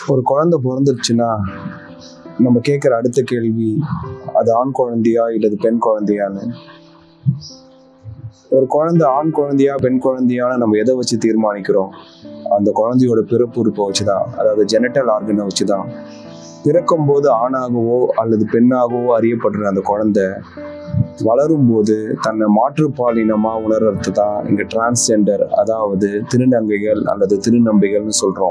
ஒரு குழந்தை பிறந்துருச்சுன்னா நம்ம கேட்குற அடுத்த கேள்வி அது ஆண் குழந்தையா இல்லது பெண் குழந்தையான்னு ஒரு குழந்தை ஆண் குழந்தையா பெண் குழந்தையான்னு நம்ம எதை வச்சு தீர்மானிக்கிறோம் அந்த குழந்தையோட பிறப்பு உறுப்பை வச்சு தான் அதாவது ஜெனட்டல் ஆர்கனை வச்சு தான் பிறக்கும்போது ஆணாகவோ அல்லது பெண்ணாகவோ அறியப்படுற அந்த குழந்தை வளரும்போது தன்னை மாற்றுப்பாலினமா உணர்றது தான் இங்க டிரான்ஸ்ஜெண்டர் அதாவது திருநங்கைகள் அல்லது திருநம்பிகள்னு சொல்றோம்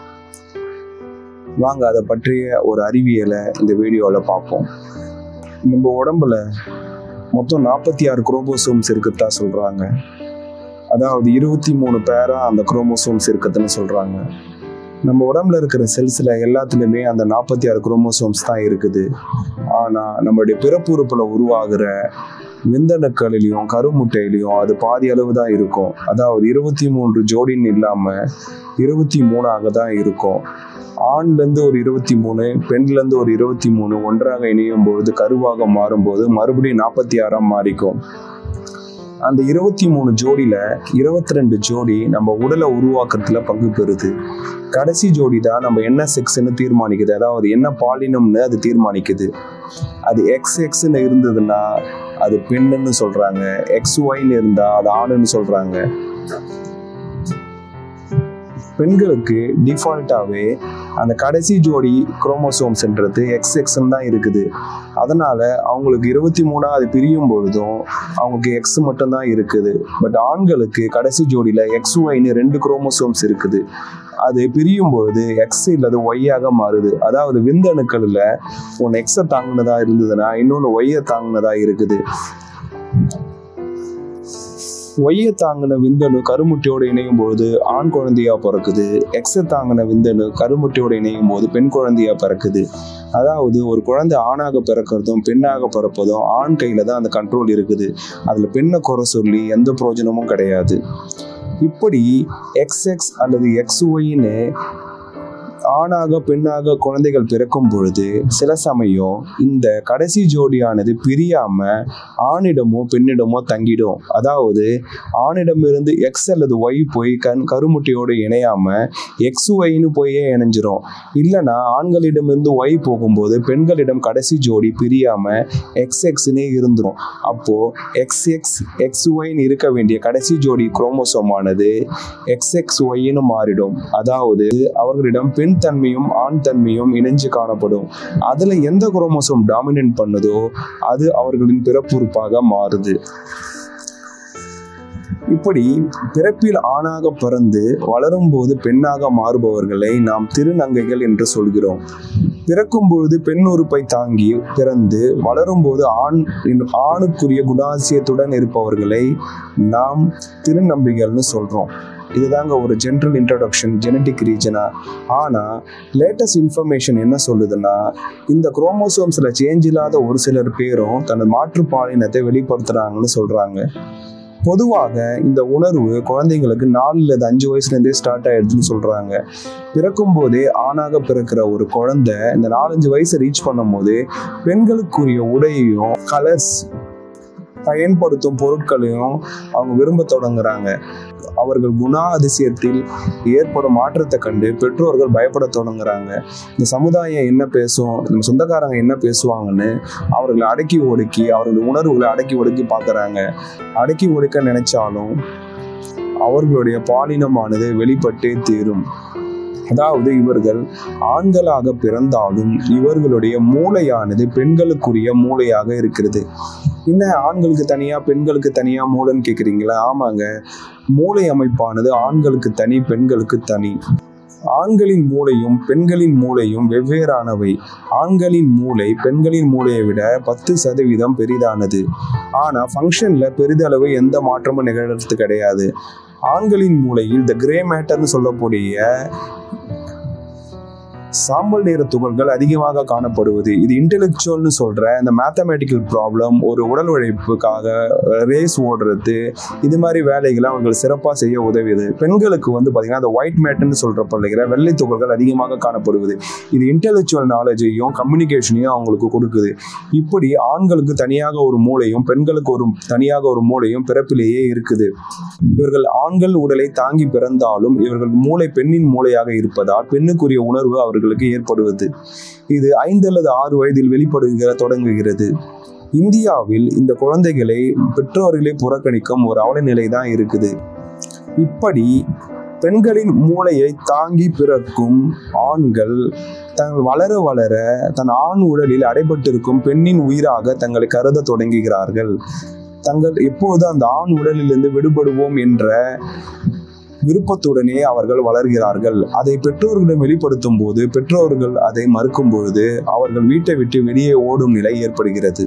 வாங்க அதை பற்றிய ஒரு அறிவியலை இந்த வீடியோவில் பார்ப்போம் நம்ம உடம்புல மொத்தம் நாற்பத்தி ஆறு குரோமோசோம்ஸ் இருக்குதா சொல்றாங்க அதாவது இருபத்தி மூணு பேரா அந்த குரோமோசோம்ஸ் இருக்குதுன்னு சொல்றாங்க நம்ம உடம்புல இருக்கிற செல்ஸ்ல எல்லாத்துலயுமே அந்த நாற்பத்தி ஆறு குரோமோசோம்ஸ் தான் இருக்குது ஆனா நம்மளுடைய பிறப்புறுப்புல உருவாகிற விந்தணுக்களிலையும் கருமுட்டையிலையும் அது பாதி அளவு தான் இருக்கும் அதாவது இருபத்தி மூன்று ஜோடின்னு இல்லாம இருபத்தி மூணாக தான் இருக்கும் ஆண்லேருந்து ஒரு இருபத்தி மூணு பெண்லேருந்து ஒரு இருபத்தி மூணு ஒன்றாக இணையும் பொழுது கருவாக மாறும்போது மறுபடியும் நாற்பத்தி ஆறாம் மாறிக்கும் அந்த இருபத்தி மூணு ஜோடியில இருபத்தி ரெண்டு ஜோடி நம்ம உடலை உருவாக்குறதுல பங்கு பெறுது கடைசி ஜோடி தான் நம்ம என்ன செக்ஸ்ன்னு தீர்மானிக்குது அதாவது என்ன பாலினம்னு அது தீர்மானிக்குது அது எக்ஸ் எக்ஸ்ன்னு இருந்ததுன்னா அது பெண்ணுன்னு சொல்றாங்க எக்ஸ் ஒய்ன்னு இருந்தா அது ஆணுன்னு சொல்றாங்க பெண்களுக்கு டிஃபால்ட்டாகவே அந்த கடைசி ஜோடி குரோமோசோம்ஸ்ன்றது எக்ஸ் எக்ஸ்ன்னு தான் இருக்குது அதனால அவங்களுக்கு இருபத்தி மூணாவது பிரியும் பொழுதும் அவங்களுக்கு எக்ஸ் மட்டும்தான் இருக்குது பட் ஆண்களுக்கு கடைசி ஜோடியில் எக்ஸ் ஒய்னு ரெண்டு குரோமோசோம்ஸ் இருக்குது அது பிரியும் பொழுது எக்ஸ் இல்லது ஒய்யாக மாறுது அதாவது விந்தணுக்களில் ஒன்று எக்ஸை தாங்கினதா இருந்ததுன்னா இன்னொன்று ஒய்யை தாங்கினதா இருக்குது ஒய்யை தாங்கின விந்தணு கருமுட்டையோடு இணையும் பொழுது ஆண் குழந்தையா பிறக்குது எக்ஸை தாங்கின விந்தணு கருமுட்டையோடு இணையும் போது பெண் குழந்தையா பிறக்குது அதாவது ஒரு குழந்தை ஆணாக பிறக்கிறதும் பெண்ணாக பிறப்பதும் ஆண் கையில தான் அந்த கண்ட்ரோல் இருக்குது அதுல பெண்ணை குறை சொல்லி எந்த பிரயோஜனமும் கிடையாது இப்படி எக்ஸ் எக்ஸ் அல்லது எக்ஸ் ஒய்னு ஆணாக பெண்ணாக குழந்தைகள் பிறக்கும் பொழுது சில சமயம் இந்த கடைசி ஜோடியானது பிரியாம ஆணிடமோ பெண்ணிடமோ தங்கிடும் அதாவது ஆணிடமிருந்து எக்ஸ் அல்லது ஒய் போய் கண் கருமுட்டையோடு இணையாம எக்ஸ் ஒய்னு போயே இணைஞ்சிரும் இல்லைன்னா ஆண்களிடமிருந்து ஒய் போகும்போது பெண்களிடம் கடைசி ஜோடி பிரியாம எக்ஸ் எக்ஸ்னே இருந்துரும் அப்போ எக்ஸ் எக்ஸ் எக்ஸ் ஒய்னு இருக்க வேண்டிய கடைசி ஜோடி குரோமோசோமானது எக்ஸ் எக்ஸ் ஒய்னு மாறிடும் அதாவது அவர்களிடம் பெண் தன்மையும் ஆண் தன்மையும் இணைஞ்சு காணப்படும் அதுல எந்த குரோமோசோம் டாமினன்ட் பண்ணுதோ அது அவர்களின் பிறப்புறுப்பாக மாறுது இப்படி பிறப்பில் ஆணாக பிறந்து வளரும்போது பெண்ணாக மாறுபவர்களை நாம் திருநங்கைகள் என்று சொல்கிறோம் பிறக்கும் பொழுது பெண் உறுப்பை தாங்கி பிறந்து வளரும்போது ஆண் ஆணுக்குரிய குணாசியத்துடன் இருப்பவர்களை நாம் திருநம்பிகள்னு சொல்றோம் இதுதாங்க ஒரு ஜென்ரல் இன்ட்ரடக்ஷன் ஜெனட்டிக் ரீஜனா ஆனால் லேட்டஸ்ட் இன்ஃபர்மேஷன் என்ன சொல்லுதுன்னா இந்த குரோமோசோம்ஸில் சேஞ்ச் இல்லாத ஒரு சிலர் பேரும் தனது மாற்று பாலினத்தை வெளிப்படுத்துகிறாங்கன்னு சொல்கிறாங்க பொதுவாக இந்த உணர்வு குழந்தைங்களுக்கு நாலு அல்லது அஞ்சு வயசுலேருந்தே ஸ்டார்ட் ஆயிடுதுன்னு சொல்கிறாங்க பிறக்கும் போதே ஆணாக பிறக்கிற ஒரு குழந்தை இந்த நாலஞ்சு வயசை ரீச் பண்ணும்போது பெண்களுக்குரிய உடையையும் கலர்ஸ் பயன்படுத்தும் பொருட்களையும் அவங்க விரும்ப தொடங்குறாங்க அவர்கள் குணா அதிசயத்தில் ஏற்படும் மாற்றத்தை கண்டு பெற்றோர்கள் பயப்பட தொடங்குறாங்க இந்த சமுதாயம் என்ன பேசும் நம்ம சொந்தக்காரங்க என்ன பேசுவாங்கன்னு அவர்களை அடக்கி ஒடுக்கி அவர்களுடைய உணர்வுகளை அடக்கி ஒடுக்கி பார்க்குறாங்க அடக்கி ஒடுக்க நினைச்சாலும் அவர்களுடைய பாலினமானது வெளிப்பட்டே தீரும் அதாவது இவர்கள் ஆண்களாக பிறந்தாலும் இவர்களுடைய மூளையானது பெண்களுக்குரிய மூளையாக இருக்கிறது என்ன ஆண்களுக்கு தனியா பெண்களுக்கு தனியா மூளைன்னு கேக்குறீங்களா ஆமாங்க மூளை அமைப்பானது ஆண்களுக்கு தனி பெண்களுக்கு தனி ஆண்களின் மூளையும் பெண்களின் மூளையும் வெவ்வேறானவை ஆண்களின் மூளை பெண்களின் மூளையை விட பத்து சதவீதம் பெரிதானது ஆனா ஃபங்க்ஷன்ல பெரிதளவு எந்த மாற்றமும் நிகழ்றது கிடையாது ஆண்களின் மூளையில் த கிரே மேட்டர்னு சொல்லக்கூடிய சாம்பல் நிற துகள்கள் அதிகமாக காணப்படுவது இது இன்டெலெக்சுவல்னு சொல்ற இந்த மேத்தமேட்டிக்கல் ப்ராப்ளம் ஒரு உடல் உழைப்புக்காக ரேஸ் ஓடுறது இது மாதிரி வேலைகளை அவர்கள் சிறப்பாக செய்ய உதவியது பெண்களுக்கு வந்து பார்த்தீங்கன்னா அந்த ஒயிட் மேட்டர்னு சொல்ற பள்ளிகிற வெள்ளை துகள்கள் அதிகமாக காணப்படுவது இது இன்டெலெக்சுவல் நாலேஜையும் கம்யூனிகேஷனையும் அவங்களுக்கு கொடுக்குது இப்படி ஆண்களுக்கு தனியாக ஒரு மூளையும் பெண்களுக்கு ஒரு தனியாக ஒரு மூளையும் பிறப்பிலேயே இருக்குது இவர்கள் ஆண்கள் உடலை தாங்கி பிறந்தாலும் இவர்கள் மூளை பெண்ணின் மூளையாக இருப்பதால் பெண்ணுக்குரிய உணர்வு அவர்கள் இவர்களுக்கு ஏற்படுவது இது ஐந்து அல்லது ஆறு வயதில் வெளிப்படுகிற தொடங்குகிறது இந்தியாவில் இந்த குழந்தைகளை பெற்றோர்களே புறக்கணிக்கும் ஒரு அவல நிலை தான் இருக்குது இப்படி பெண்களின் மூளையை தாங்கி பிறக்கும் ஆண்கள் தங்கள் வளர வளர தன் ஆண் உடலில் அடைபட்டிருக்கும் பெண்ணின் உயிராக தங்களை கருத தொடங்குகிறார்கள் தங்கள் எப்போது அந்த ஆண் உடலிலிருந்து விடுபடுவோம் என்ற விருப்பத்துடனே அவர்கள் வளர்கிறார்கள் அதை பெற்றோர்களிடம் வெளிப்படுத்தும் போது பெற்றோர்கள் அதை மறுக்கும் பொழுது அவர்கள் வீட்டை விட்டு வெளியே ஓடும் நிலை ஏற்படுகிறது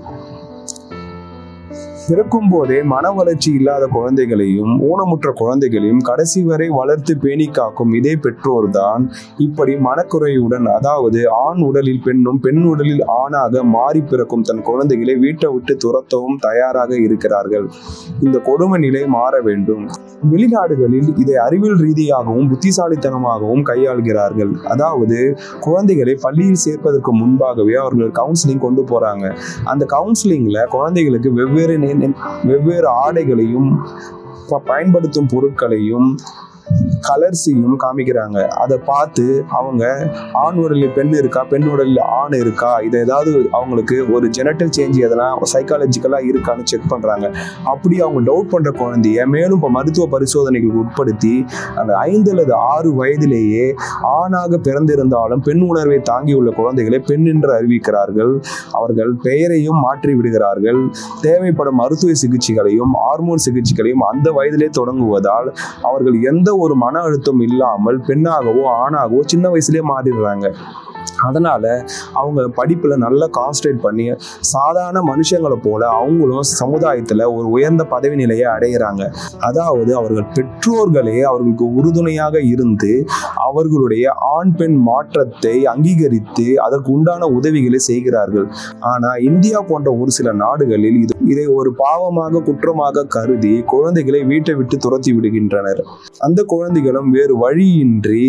பிறக்கும் போதே மன வளர்ச்சி இல்லாத குழந்தைகளையும் ஊனமுற்ற குழந்தைகளையும் கடைசி வரை வளர்த்து பேணி காக்கும் இதே பெற்றோர்தான் இப்படி மனக்குறையுடன் அதாவது ஆண் உடலில் பெண்ணும் பெண் உடலில் ஆணாக மாறி பிறக்கும் தன் குழந்தைகளை வீட்டை விட்டு துரத்தவும் தயாராக இருக்கிறார்கள் இந்த கொடுமை நிலை மாற வேண்டும் வெளிநாடுகளில் இதை அறிவியல் ரீதியாகவும் புத்திசாலித்தனமாகவும் கையாள்கிறார்கள் அதாவது குழந்தைகளை பள்ளியில் சேர்ப்பதற்கு முன்பாகவே அவர்கள் கவுன்சிலிங் கொண்டு போறாங்க அந்த கவுன்சிலிங்ல குழந்தைகளுக்கு வெவ்வேறு நே- நே- வெவ்வேறு ஆடைகளையும் ப- பயன்படுத்தும் பொருட்களையும் கலர்ஸையும் காமிக்கிறாங்க அதை பார்த்து அவங்க ஆண் உடலில் பெண் இருக்கா பெண் உடலில் ஆண் இருக்கா இது ஏதாவது அவங்களுக்கு ஒரு ஜெனட்டல் சேஞ்ச் எதெல்லாம் சைக்காலஜிக்கலாக இருக்கான்னு செக் பண்ணுறாங்க அப்படி அவங்க டவுட் பண்ணுற குழந்தைய மேலும் இப்போ மருத்துவ பரிசோதனைகளுக்கு உட்படுத்தி அந்த ஐந்து அல்லது ஆறு வயதிலேயே ஆணாக பிறந்திருந்தாலும் பெண் உணர்வை தாங்கியுள்ள குழந்தைகளை பெண் என்று அறிவிக்கிறார்கள் அவர்கள் பெயரையும் மாற்றி விடுகிறார்கள் தேவைப்படும் மருத்துவ சிகிச்சைகளையும் ஹார்மோன் சிகிச்சைகளையும் அந்த வயதிலே தொடங்குவதால் அவர்கள் எந்த ஒரு மன அழுத்தம் இல்லாமல் பெண்ணாகவோ ஆணாகவோ சின்ன வயசுலேயே மாறிடுறாங்க அதனால அவங்க படிப்புல நல்லா கான்சன்ட்ரேட் பண்ணி சாதாரண மனுஷங்களை போல அவங்களும் சமுதாயத்துல ஒரு உயர்ந்த பதவி நிலையை அடைகிறாங்க அதாவது அவர்கள் பெற்றோர்களே அவர்களுக்கு உறுதுணையாக இருந்து அவர்களுடைய ஆண் பெண் மாற்றத்தை அங்கீகரித்து அதற்கு உண்டான உதவிகளை செய்கிறார்கள் ஆனா இந்தியா போன்ற ஒரு சில நாடுகளில் இது இதை ஒரு பாவமாக குற்றமாக கருதி குழந்தைகளை வீட்டை விட்டு துரத்தி விடுகின்றனர் அந்த குழந்தைகளும் வேறு வழியின்றி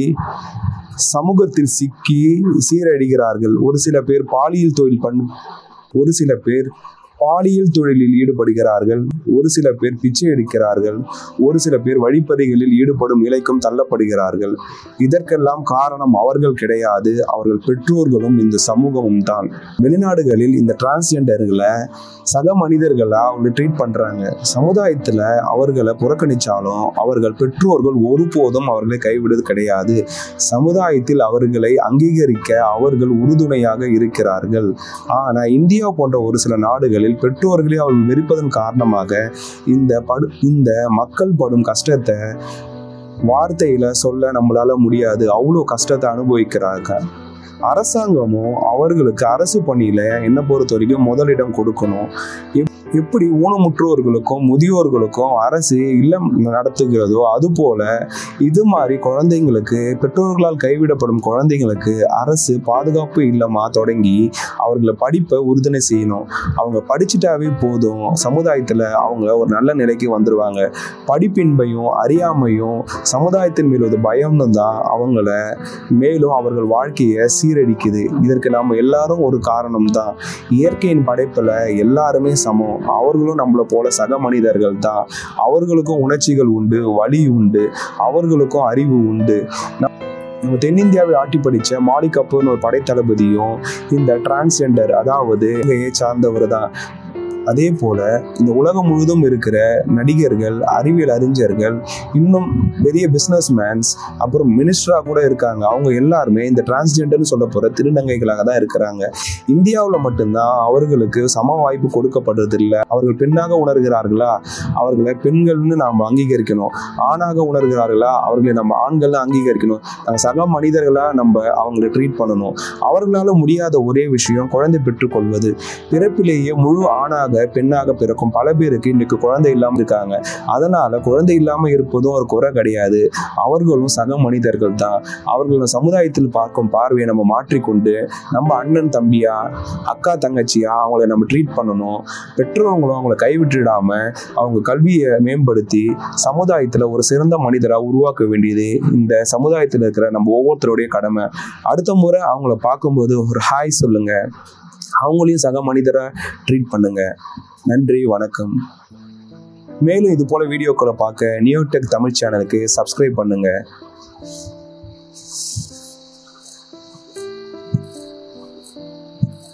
சமூகத்தில் சிக்கி சீரழிகிறார்கள் ஒரு சில பேர் பாலியல் தொழில் பண் ஒரு சில பேர் பாலியல் தொழிலில் ஈடுபடுகிறார்கள் ஒரு சில பேர் பிச்சை எடுக்கிறார்கள் ஒரு சில பேர் வழிப்பறிகளில் ஈடுபடும் நிலைக்கும் தள்ளப்படுகிறார்கள் இதற்கெல்லாம் காரணம் அவர்கள் கிடையாது அவர்கள் பெற்றோர்களும் இந்த சமூகமும் தான் வெளிநாடுகளில் இந்த டிரான்ஸ்ஜெண்டர்களை சக மனிதர்களா அவங்க ட்ரீட் பண்றாங்க சமுதாயத்துல அவர்களை புறக்கணிச்சாலும் அவர்கள் பெற்றோர்கள் ஒருபோதும் அவர்களை கைவிடுவது கிடையாது சமுதாயத்தில் அவர்களை அங்கீகரிக்க அவர்கள் உறுதுணையாக இருக்கிறார்கள் ஆனா இந்தியா போன்ற ஒரு சில நாடுகளில் பெற்றோர்களே அவர்கள் வெறுப்பதன் காரணமாக இந்த படு இந்த மக்கள் படும் கஷ்டத்தை வார்த்தையில சொல்ல நம்மளால முடியாது அவ்வளோ கஷ்டத்தை அனுபவிக்கிறாங்க அரசாங்கமும் அவர்களுக்கு அரசு பணியில என்ன பொறுத்த வரைக்கும் முதலிடம் கொடுக்கணும் எப்- எப்படி ஊனமுற்றோர்களுக்கும் முதியோர்களுக்கும் அரசு இல்லம் நடத்துகிறதோ அதுபோல இது மாதிரி குழந்தைங்களுக்கு பெற்றோர்களால் கைவிடப்படும் குழந்தைங்களுக்கு அரசு பாதுகாப்பு இல்லமா தொடங்கி அவர்களை படிப்பை உறுதுணை செய்யணும் அவங்க படிச்சுட்டாவே போதும் சமுதாயத்துல அவங்க ஒரு நல்ல நிலைக்கு வந்துருவாங்க படிப்பின்மையும் அறியாமையும் சமுதாயத்தின் மீது ஒரு பயம்னு தான் அவங்கள மேலும் அவர்கள் வாழ்க்கையை சீரழிக்குது இதற்கு நாம எல்லாரும் ஒரு காரணம் தான் இயற்கையின் படைப்புல எல்லாருமே சமம் அவர்களும் நம்மளை போல சக மனிதர்கள் தான் அவர்களுக்கும் உணர்ச்சிகள் உண்டு வலி உண்டு அவர்களுக்கும் அறிவு உண்டு நம்- நம்ம தென்னிந்தியாவை ஆட்டி படிச்ச மாலிக் கபூர்னு ஒரு படைத்தளபதியும் இந்த டிரான்ஸ்ஜெண்டர் அதாவது இலங்கையை சார்ந்தவர் தான் அதே போல இந்த உலகம் முழுதும் இருக்கிற நடிகர்கள் அறிவியல் அறிஞர்கள் இன்னும் பெரிய பிஸ்னஸ் மேன்ஸ் அப்புறம் மினிஸ்டரா கூட இருக்காங்க அவங்க எல்லாருமே இந்த டிரான்ஸ்ஜெண்டர்னு சொல்ல போற திருநங்கைகளாக தான் இருக்கிறாங்க இந்தியாவில் மட்டும்தான் அவர்களுக்கு சம வாய்ப்பு கொடுக்கப்படுறது இல்லை அவர்கள் பெண்ணாக உணர்கிறார்களா அவர்களை பெண்கள்னு நாம் அங்கீகரிக்கணும் ஆணாக உணர்கிறார்களா அவர்களை நம்ம ஆண்கள் அங்கீகரிக்கணும் அஹ் சக மனிதர்களா நம்ம அவங்களை ட்ரீட் பண்ணணும் அவர்களால முடியாத ஒரே விஷயம் குழந்தை பெற்றுக்கொள்வது பிறப்பிலேயே முழு ஆணாக பெண்ணாக பிறக்கும் பல பேருக்கு இன்னைக்கு குழந்தை இல்லாம இருக்காங்க அதனால குழந்தை இல்லாம இருப்பதும் ஒரு குறை கிடையாது அவர்களும் சக மனிதர்கள் தான் அவர்கள் சமுதாயத்தில் பார்க்கும் பார்வையை நம்ம மாற்றிக்கொண்டு நம்ம அண்ணன் தம்பியா அக்கா தங்கச்சியா அவங்கள நம்ம ட்ரீட் பண்ணணும் பெற்றவங்களும் அவங்கள கைவிட்டுடாம அவங்க கல்வியை மேம்படுத்தி சமுதாயத்துல ஒரு சிறந்த மனிதரா உருவாக்க வேண்டியது இந்த சமுதாயத்தில் இருக்கிற நம்ம ஒவ்வொருத்தருடைய கடமை அடுத்த முறை அவங்கள பார்க்கும்போது ஒரு ஹாய் சொல்லுங்க அவங்களையும் சக மனிதரா ட்ரீட் பண்ணுங்க நன்றி வணக்கம் மேலும் இது போல வீடியோக்களை பார்க்க நியூடெக் தமிழ் சேனலுக்கு சப்ஸ்கிரைப் பண்ணுங்க